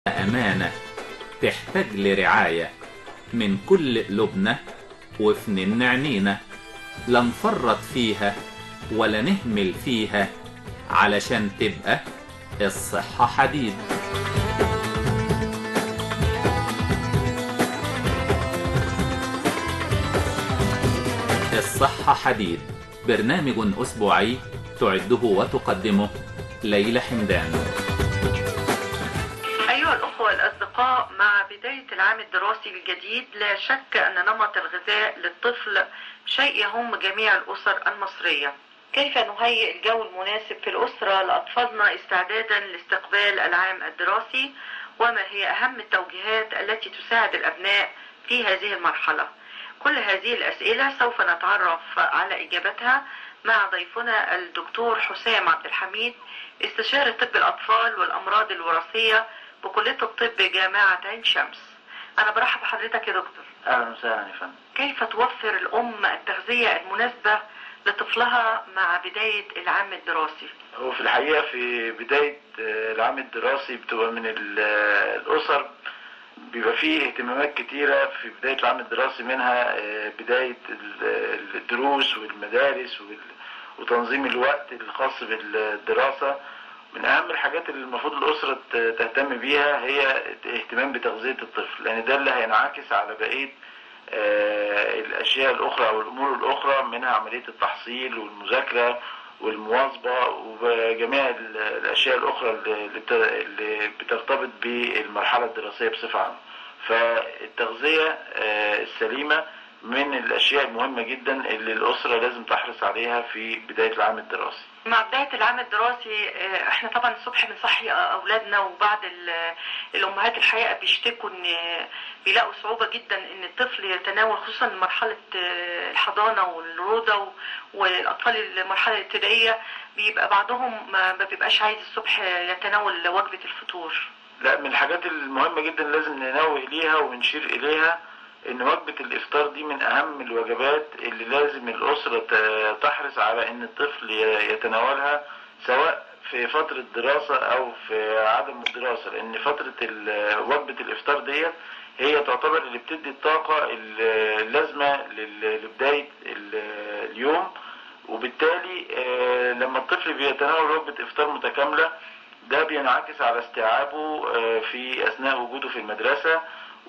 أمانة تحتاج لرعاية من كل لبنة وفن عنينا لا نفرط فيها ولا نهمل فيها علشان تبقى الصحة حديد الصحة حديد برنامج أسبوعي تعده وتقدمه ليلى حمدان أيها الأخوة الأصدقاء مع بداية العام الدراسي الجديد لا شك أن نمط الغذاء للطفل شيء يهم جميع الأسر المصرية كيف نهيئ الجو المناسب في الأسرة لأطفالنا استعدادا لاستقبال العام الدراسي وما هي أهم التوجيهات التي تساعد الأبناء في هذه المرحلة كل هذه الأسئلة سوف نتعرف على إجابتها مع ضيفنا الدكتور حسام عبد الحميد استشاري طب الأطفال والأمراض الوراثية بكلية الطب جامعة عين شمس أنا برحب بحضرتك يا دكتور اهلا وسهلا يا فندم كيف توفر الأم التغذية المناسبة لطفلها مع بداية العام الدراسي هو في الحقيقه في بدايه آه، العام الدراسي بتبقى من ال- آه، الاسر بيبقى فيه اهتمامات كتيره في بدايه العام الدراسي منها آه، بدايه ال- الدروس والمدارس وال- وتنظيم الوقت الخاص بالدراسه من اهم الحاجات اللي المفروض الاسره ت- تهتم بيها هي اهتمام بتغذيه الطفل لان ده اللي هينعكس على بقيه آه، الاشياء الاخرى او الامور الاخرى منها عمليه التحصيل والمذاكره والمواظبه وجميع ال- الاشياء الاخرى اللي بت- اللي بترتبط بالمرحله الدراسيه بصفه عامه فالتغذيه آه، السليمه من الاشياء المهمه جدا اللي الاسره لازم تحرص عليها في بدايه العام الدراسي مع بداية العام الدراسي آه، احنا طبعا الصبح بنصحي أولادنا وبعض ال- الأمهات الحقيقة بيشتكوا إن بيلاقوا صعوبة جدا إن الطفل يتناول خصوصا مرحلة آه، الحضانة والروضة و- والأطفال المرحلة الابتدائية بيبقى بعضهم ما ما بيبقاش عايز الصبح يتناول وجبة الفطور لا من الحاجات المهمة جدا لازم ننوه ليها ونشير إليها إن وجبة الإفطار دي من أهم الوجبات اللي لازم الأسرة ت- تحرص على إن الطفل ي- يتناولها سواء في فترة دراسة أو في عدم الدراسة لأن فترة ال- وجبة الإفطار ديت هي تعتبر اللي بتدي الطاقة ال- اللازمة لل- لبداية ال- اليوم وبالتالي آه، لما الطفل بيتناول وجبة إفطار متكاملة ده بينعكس على استيعابه آه، في اثناء وجوده في المدرسه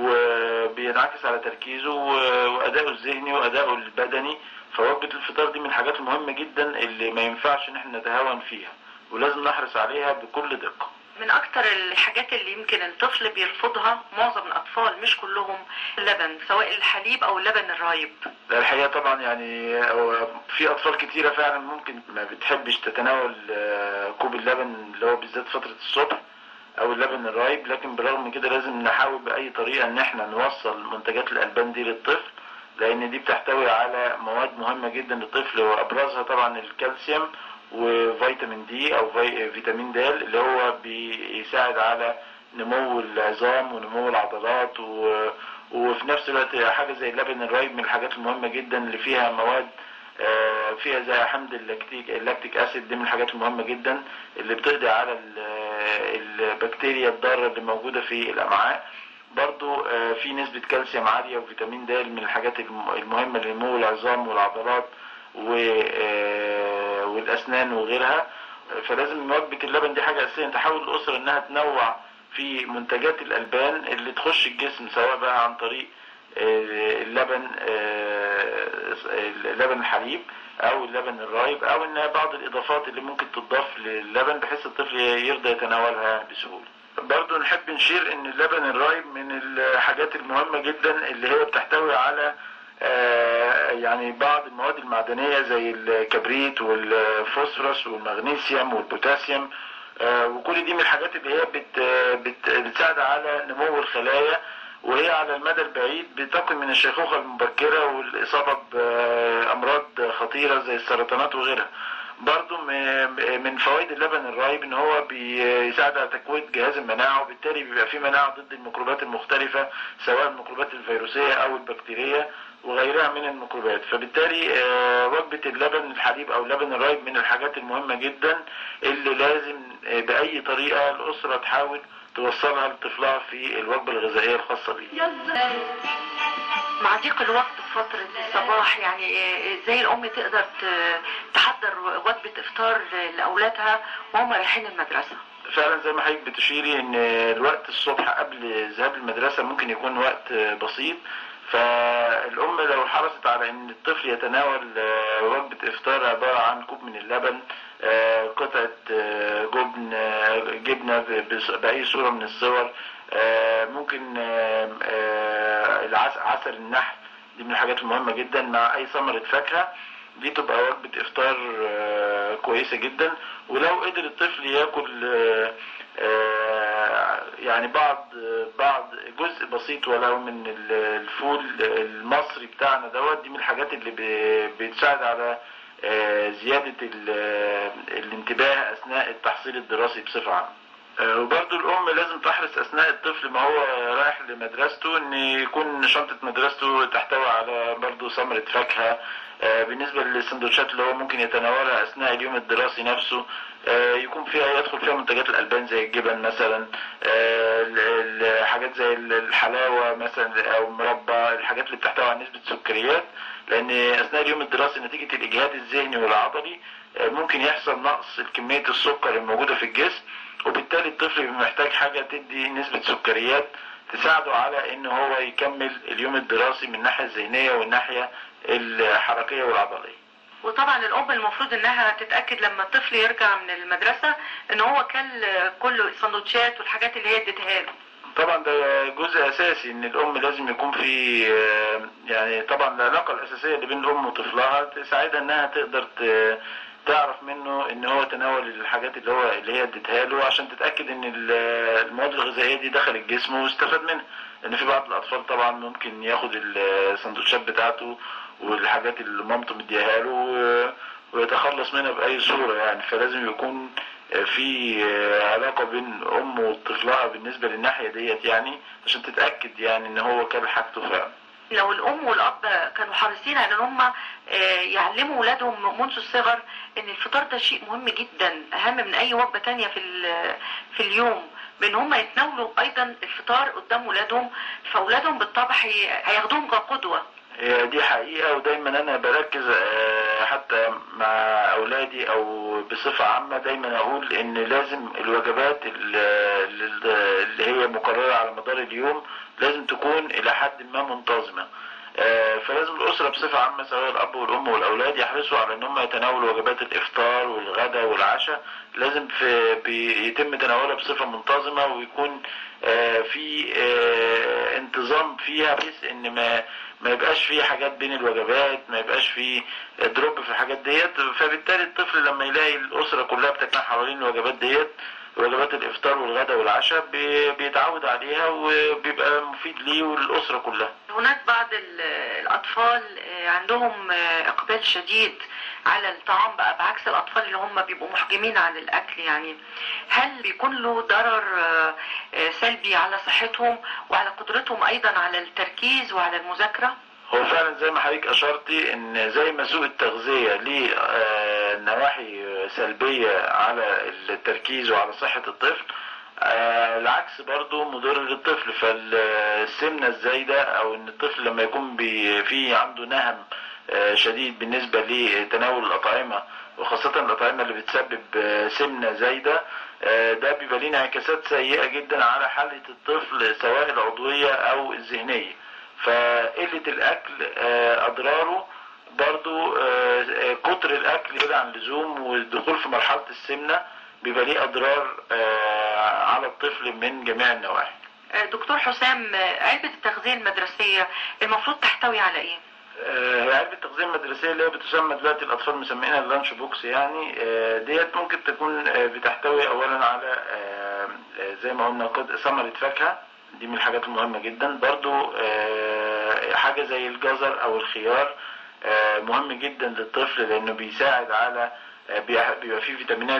وبينعكس على تركيزه و- وادائه الذهني وادائه البدني فوجبه الفطار دي من الحاجات المهمه جدا اللي ما ينفعش ان احنا نتهاون فيها ولازم نحرص عليها بكل دقه من أكتر الحاجات اللي يمكن الطفل بيرفضها معظم الأطفال مش كلهم اللبن سواء الحليب أو اللبن الرايب لا الحقيقه طبعا يعني هو في اطفال كتيره فعلا ممكن ما بتحبش تتناول آه، كوب اللبن اللي هو بالذات فتره الصبح او اللبن الرايب لكن بالرغم من كده لازم نحاول باي طريقه ان احنا نوصل منتجات الالبان دي للطفل لان دي بتحتوي على مواد مهمه جدا للطفل وابرزها طبعا الكالسيوم وفيتامين دي او في- فيتامين د اللي هو بيساعد على نمو العظام ونمو العضلات و... وفي نفس الوقت حاجه زي اللبن الرايب من الحاجات المهمه جدا اللي فيها مواد آه، فيها زي حمض اللاكتيك اللاكتيك اسيد دي من الحاجات المهمه جدا اللي بتقضي على ال- البكتيريا الضاره اللي موجوده في الامعاء برضو آه، في نسبة كالسيوم عالية وفيتامين د من الحاجات الم- المهمة لنمو العظام والعضلات و- آه، والأسنان وغيرها فلازم وجبة اللبن دي حاجة أساسية تحاول الأسرة إنها تنوع في منتجات الألبان اللي تخش الجسم سواء بقى عن طريق آه، اللبن آه، اللبن الحليب او اللبن الرايب او ان بعض الاضافات اللي ممكن تضاف للبن بحيث الطفل يرضى يتناولها بسهوله برضو نحب نشير ان اللبن الرايب من الحاجات المهمة جدا اللي هي بتحتوي على آه، يعني بعض المواد المعدنية زي الكبريت والفوسفورس والمغنيسيوم والبوتاسيوم آه، وكل دي من الحاجات اللي هي بت بت بتساعد على نمو الخلايا وهي على المدى البعيد بتقي من الشيخوخة المبكرة والإصابة بأمراض خطيرة زي السرطانات وغيرها برضو م- من فوائد اللبن الرايب ان هو بيساعد على تقوية جهاز المناعة وبالتالي بيبقى فيه مناعة ضد الميكروبات المختلفة سواء الميكروبات الفيروسية او البكتيرية وغيرها من الميكروبات فبالتالي آه، وجبة اللبن الحليب او اللبن الرايب من الحاجات المهمة جدا اللي لازم آه، بأي طريقة الأسرة تحاول توصلها لطفلها في الوجبة الغذائية الخاصة بيه مع ضيق الوقت في فترة الصباح يعني آه، ازاي الام تقدر ت- تحضر وجبة افطار لأولادها وهم رايحين المدرسة فعلا زي ما حضرتك بتشيري ان الوقت الصبح قبل الذهاب المدرسة ممكن يكون وقت بسيط فالأم لو حرصت على إن الطفل يتناول آه، وجبة إفطار عبارة عن كوب من اللبن آه، قطعة آه، جبن آه، جبنة ب- بص- بأي صورة من الصور آه، ممكن آه، آه، العس- عسل النحل دي من الحاجات المهمة جدا مع أي ثمرة فاكهة دي تبقى وجبة إفطار آه، كويسة جدا ولو قدر الطفل ياكل آه، آه، يعني بعض بعض جزء بسيط ولو من ال- الفول المصري بتاعنا دوت دي من الحاجات اللي ب- بتساعد على آه، زيادة ال- الانتباه أثناء التحصيل الدراسي بصفة عامة. آه، وبرضو الأم لازم تحرص أثناء الطفل ما هو رايح لمدرسته إن يكون شنطة مدرسته تحتوي على برضو ثمرة فاكهة آه، بالنسبة للسندوتشات اللي هو ممكن يتناولها أثناء اليوم الدراسي نفسه آه، يكون فيها يدخل فيها منتجات الألبان زي الجبن مثلا آه، ال- ال- حاجات زي ال- الحلاوة مثلا أو مربى الحاجات اللي بتحتوي على نسبة سكريات لأن أثناء اليوم الدراسي نتيجة الإجهاد الذهني والعضلي آه، ممكن يحصل نقص كمية السكر الموجودة في الجسم وبالتالي الطفل بيبقى محتاج حاجة تدي نسبة سكريات تساعده على ان هو يكمل اليوم الدراسي من الناحية الذهنية والناحية الحركية والعضلية وطبعا الام المفروض انها تتاكد لما الطفل يرجع من المدرسه ان هو كل كل السندوتشات والحاجات اللي هي اديتها له طبعا ده جزء اساسي ان الام لازم يكون في آه، يعني طبعا العلاقه الاساسيه اللي بين الام وطفلها تساعدها انها تقدر ت- تعرف منه ان هو تناول الحاجات اللي هو اللي هي اديتها له عشان تتاكد ان ال- المواد الغذائيه دي دخلت جسمه واستفاد منها لان في بعض الاطفال طبعا ممكن ياخد السندوتشات بتاعته والحاجات اللي مامته مديها له و- ويتخلص منها باي صوره يعني فلازم يكون في علاقة بين أم وطفلها بالنسبة للناحية ديت يعني عشان تتأكد يعني إن هو كان حاجته فعلا. لو الام والاب كانوا حريصين على ان هم آه، يعلموا اولادهم منذ الصغر ان الفطار ده شيء مهم جدا اهم من اي وجبه تانية في ال- في اليوم بان هم يتناولوا ايضا الفطار قدام اولادهم فاولادهم بالطبع هي- هياخدوهم كقدوه هي دي حقيقة ودايما أنا بركز آه، حتى مع أولادي أو بصفة عامة دايما أقول إن لازم الوجبات ال- ال- اللي هي مقررة على مدار اليوم لازم تكون إلى حد ما منتظمة. آه، فلازم الأسرة بصفة عامة سواء الأب والأم والأولاد يحرصوا على إن هم يتناولوا وجبات الإفطار والغداء والعشاء لازم في بيتم تناولها بصفة منتظمة ويكون آه، في آه، انتظام فيها بحيث إن ما ما يبقاش فيه حاجات بين الوجبات ما يبقاش فيه دروب في الحاجات ديت فبالتالي الطفل لما يلاقي الأسرة كلها بتجمع حوالين الوجبات ديت وجبات الإفطار والغداء والعشاء بي- بيتعود عليها وبيبقى مفيد ليه وللأسرة كلها هناك بعض ال- الاطفال آه، عندهم آه، اقبال شديد على الطعام بقى بعكس الاطفال اللي هم بيبقوا محجمين عن الاكل يعني هل بيكون له ضرر آه، آه، سلبي على صحتهم وعلى قدرتهم ايضا على التركيز وعلى المذاكره هو فعلا زي ما حضرتك اشرتي ان زي ما سوء التغذية ليه آه، نواحي سلبية على التركيز وعلى صحة الطفل آه، العكس برضو مضر للطفل فالسمنة الزايدة او ان الطفل لما يكون بي في عنده نهم آه، شديد بالنسبة لتناول الأطعمة وخاصة الأطعمة اللي بتسبب آه، سمنة زايدة آه، ده بيبقى ليه انعكاسات سيئة جدا على حالة الطفل سواء العضوية أو الذهنية فقلة الأكل آه، أضراره برضو آه، آه، كتر الأكل زيادة عن اللزوم والدخول في مرحلة السمنة بيبقى ليه أضرار آه، على الطفل من جميع النواحي آه، دكتور حسام آه، علبة التغذية المدرسية المفروض تحتوي على ايه؟ آه، هي علبة التغذية المدرسية اللي هي بتسمى دلوقتي الأطفال مسمينها اللانش بوكس يعني آه، ديت ممكن تكون آه، بتحتوي أولا على آه، آه، زي ما قلنا قد- ثمرة فاكهة دي من الحاجات المهمة جدا برضو آه، حاجة زي الجزر أو الخيار آه، مهم جدا للطفل لأنه بيساعد على آه، بيح- بيبقى فيه فيتامينات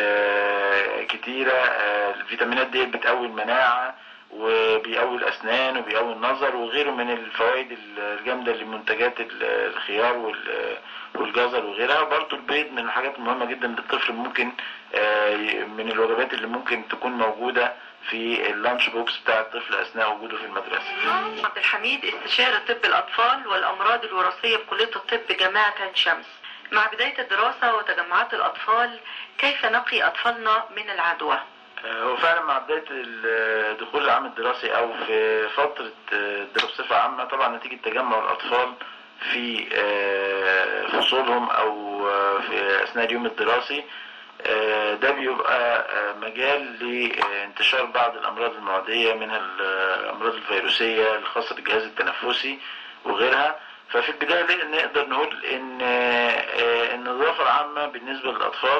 آه، كتيرة آه، الفيتامينات ديت بتقوي المناعة وبيقوي الأسنان وبيقوي النظر وغيره من الفوائد الجامدة لمنتجات ال- الخيار وال- والجزر وغيرها برضو البيض من الحاجات المهمة جدا للطفل ممكن آه، ي- من الوجبات اللي ممكن تكون موجودة في اللانش بوكس بتاع الطفل اثناء وجوده في المدرسه. عبد الحميد استشاري طب الأطفال والأمراض الوراثية بكلية الطب جامعة عين شمس مع بداية الدراسة وتجمعات الأطفال كيف نقي أطفالنا من العدوى؟ هو فعلا مع بداية ال- دخول العام الدراسي أو في فترة الدراسة بصفة عامة طبعا نتيجة تجمع الأطفال في آه، فصولهم أو آه، في أثناء اليوم الدراسي آه، ده بيبقى آه، مجال لانتشار بعض الأمراض المعدية منها الأمراض الفيروسية الخاصة بالجهاز التنفسي وغيرها ففي البداية نقدر نقول إن آه، النظافة العامة بالنسبة للأطفال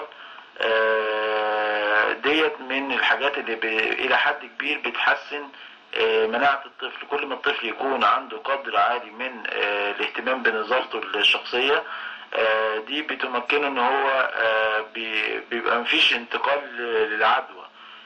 آه، ديت من الحاجات اللي ب... الى حد كبير بتحسن آه، مناعة الطفل كل ما الطفل يكون عنده قدر عالي من آه، الاهتمام بنظافته الشخصية آه، دي بتمكنه ان هو آه، بي- بيبقى مفيش انتقال للعدوى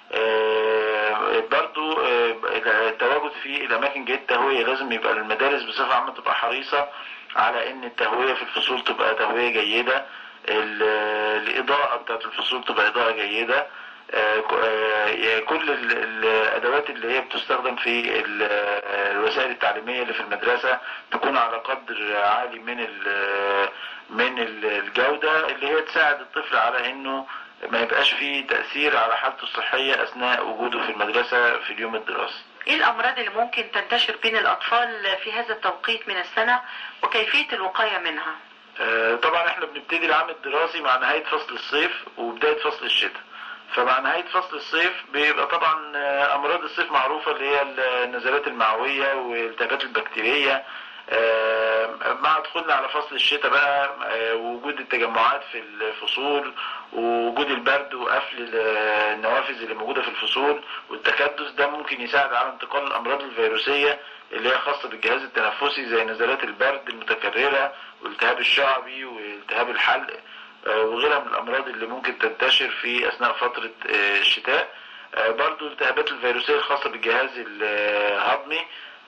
آه، برضو آه، التواجد في الاماكن جيد التهوية لازم يبقى المدارس بصفة عامة تبقى حريصة على ان التهوية في الفصول تبقى تهوية جيدة ال- الإضاءة بتاعت الفصول تبقى إضاءة جيدة آه، ك- آه، كل ال- الأدوات اللي هي بتستخدم في ال- الوسائل التعليمية اللي في المدرسة تكون على قدر عالي من ال- من ال- الجودة اللي هي تساعد الطفل على إنه ما يبقاش فيه تأثير على حالته الصحية أثناء وجوده في المدرسة في اليوم الدراسي. إيه الأمراض اللي ممكن تنتشر بين الأطفال في هذا التوقيت من السنة وكيفية الوقاية منها؟ آه، طبعا احنا بنبتدي العام الدراسي مع نهاية فصل الصيف وبداية فصل الشتاء فمع نهاية فصل الصيف بيبقى طبعا آه، أمراض الصيف معروفة اللي هي النزلات المعوية والالتهابات البكتيرية آه، مع دخولنا على فصل الشتاء بقى آه، وجود التجمعات في الفصول ووجود البرد وقفل ال- النوافذ اللي موجودة في الفصول والتكدس ده ممكن يساعد على انتقال الأمراض الفيروسية اللي هي خاصة بالجهاز التنفسي زي نزلات البرد المتكررة والتهاب الشعبي والتهاب الحلق آه، وغيرها من الأمراض اللي ممكن تنتشر في أثناء فترة آه، الشتاء آه، برضو الالتهابات الفيروسية الخاصة بالجهاز الهضمي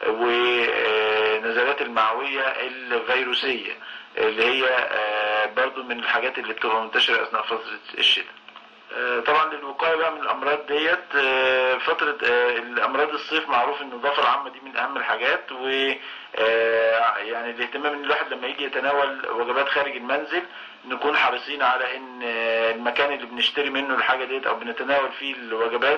ونزلات المعوية الفيروسية اللي هي آه، برضو من الحاجات اللي بتبقى منتشرة أثناء فترة الشتاء آه، طبعا للوقايه بقى من الامراض ديت آه، فتره آه، الامراض الصيف معروف ان النظافه العامه دي من اهم الحاجات و آه، يعني الاهتمام ان الواحد لما يجي يتناول وجبات خارج المنزل نكون حريصين على ان آه، المكان اللي بنشتري منه الحاجه ديت او بنتناول فيه الوجبات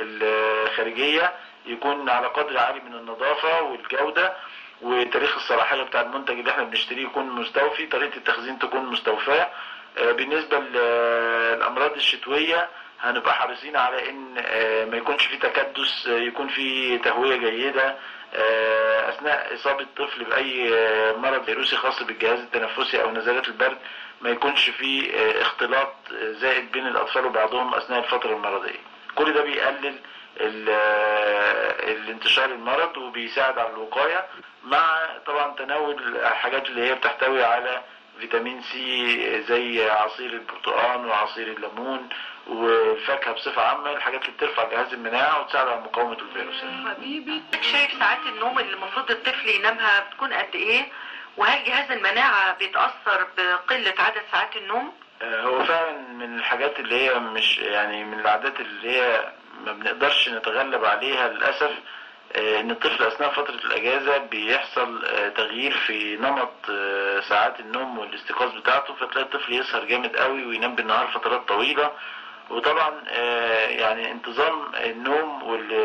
الخارجيه يكون على قدر عالي من النظافه والجوده وتاريخ الصلاحيه بتاع المنتج اللي احنا بنشتريه يكون مستوفي طريقه التخزين تكون مستوفاه آه، بالنسبة للأمراض الشتوية هنبقى حريصين على ان آه، ما يكونش في تكدس آه، يكون في تهوية جيدة آه، اثناء اصابة طفل باي آه، مرض فيروسي خاص بالجهاز التنفسي او نزلات البرد ما يكونش في آه، اختلاط آه، زائد بين الاطفال وبعضهم اثناء الفترة المرضية كل ده بيقلل ال- آه، الانتشار المرض وبيساعد على الوقاية مع طبعا تناول الحاجات اللي هي بتحتوي على فيتامين سي زي عصير البرتقال وعصير الليمون والفاكهة بصفة عامة الحاجات اللي بترفع جهاز المناعة وتساعد على مقاومة الفيروسات حبيبي شايف ساعات النوم اللي المفروض الطفل ينامها بتكون قد ايه وهل جهاز المناعة بيتأثر بقلة عدد ساعات النوم آه، هو فعلا من الحاجات اللي هي مش يعني من العادات اللي هي ما بنقدرش نتغلب عليها للأسف آه، ان الطفل اثناء فترة الاجازة بيحصل آه، تغيير في نمط آه، ساعات النوم والاستيقاظ بتاعته فتلاقي الطفل يسهر جامد قوي وينام بالنهار فترات طويلة وطبعا آه، يعني انتظام النوم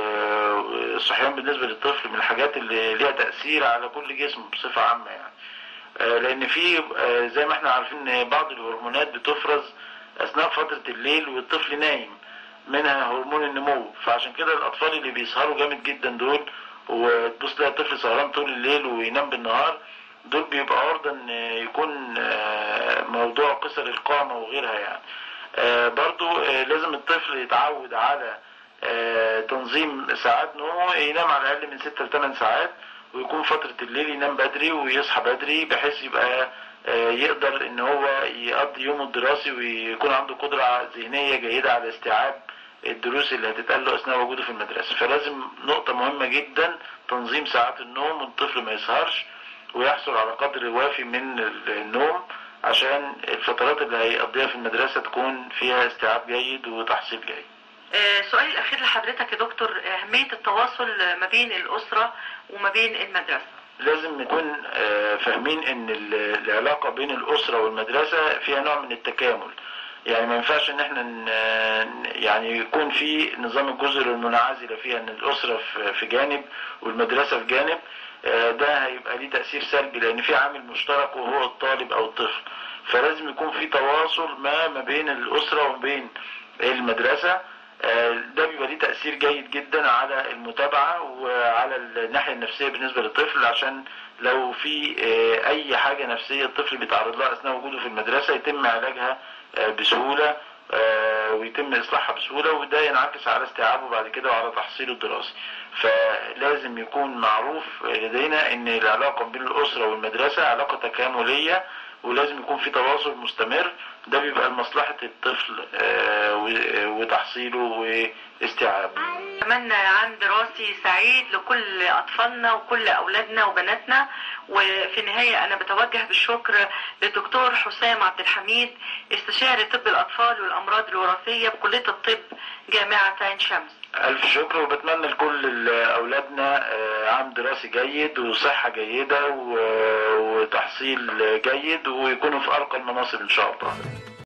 والصحيان بالنسبة للطفل من الحاجات اللي ليها تأثير على كل جسم بصفة عامة يعني آه، لان في آه، زي ما احنا عارفين ان بعض الهرمونات بتفرز اثناء فترة الليل والطفل نايم منها هرمون النمو فعشان كده الاطفال اللي بيسهروا جامد جدا دول وتبص تلاقي الطفل سهران طول الليل وينام بالنهار دول بيبقى عرضة ان يكون آه، موضوع قصر القامة وغيرها يعني آه، برضو آه، لازم الطفل يتعود على آه، تنظيم ساعات نومه ينام على الاقل من 6 ل 8 ساعات ويكون فترة الليل ينام بدري ويصحى بدري بحيث يبقى آه، يقدر ان هو يقضي يومه الدراسي ويكون عنده قدرة ذهنية جيدة على استيعاب الدروس اللي هتتقال له اثناء وجوده في المدرسة فلازم نقطة مهمة جدا تنظيم ساعات النوم والطفل ما يسهرش ويحصل على قدر وافي من النوم عشان الفترات اللي هيقضيها في المدرسة تكون فيها استيعاب جيد وتحصيل جيد آه، سؤالي الأخير لحضرتك يا دكتور أهمية التواصل ما بين الأسرة وما بين المدرسة لازم نكون آه، فاهمين ان ال- العلاقة بين الأسرة والمدرسة فيها نوع من التكامل يعني ما ينفعش ان احنا ن- يعني يكون في نظام الجزر المنعزلة فيها ان الأسرة في- في جانب والمدرسة في جانب آه، ده هيبقى ليه تأثير سلبي لأن في عامل مشترك وهو الطالب أو الطفل فلازم يكون في تواصل ما ما بين الأسرة وما بين المدرسة آه، ده بيبقى ليه تأثير جيد جدا على المتابعة وعلى الناحية النفسية بالنسبة للطفل عشان لو في آه، أي حاجة نفسية الطفل بيتعرض لها أثناء وجوده في المدرسة يتم علاجها آه، بسهولة آه، ويتم إصلاحها بسهولة وده ينعكس على استيعابه بعد كده وعلى تحصيله الدراسي فلازم يكون معروف لدينا ان العلاقة بين الأسرة والمدرسة علاقة تكاملية ولازم يكون في تواصل مستمر ده بيبقى لمصلحة الطفل آه، و- وتحصيله واستيعابه أتمنى عام دراسي سعيد لكل أطفالنا وكل أولادنا وبناتنا وفي النهاية أنا بتوجه بالشكر للدكتور حسام عبد الحميد استشاري طب الأطفال والأمراض الوراثية بكلية الطب جامعة عين شمس ألف شكر وبتمنى لكل أولادنا آه، عام دراسي جيد وصحة جيدة و- وتحصيل جيد ويكونوا في أرقى المناصب إن شاء الله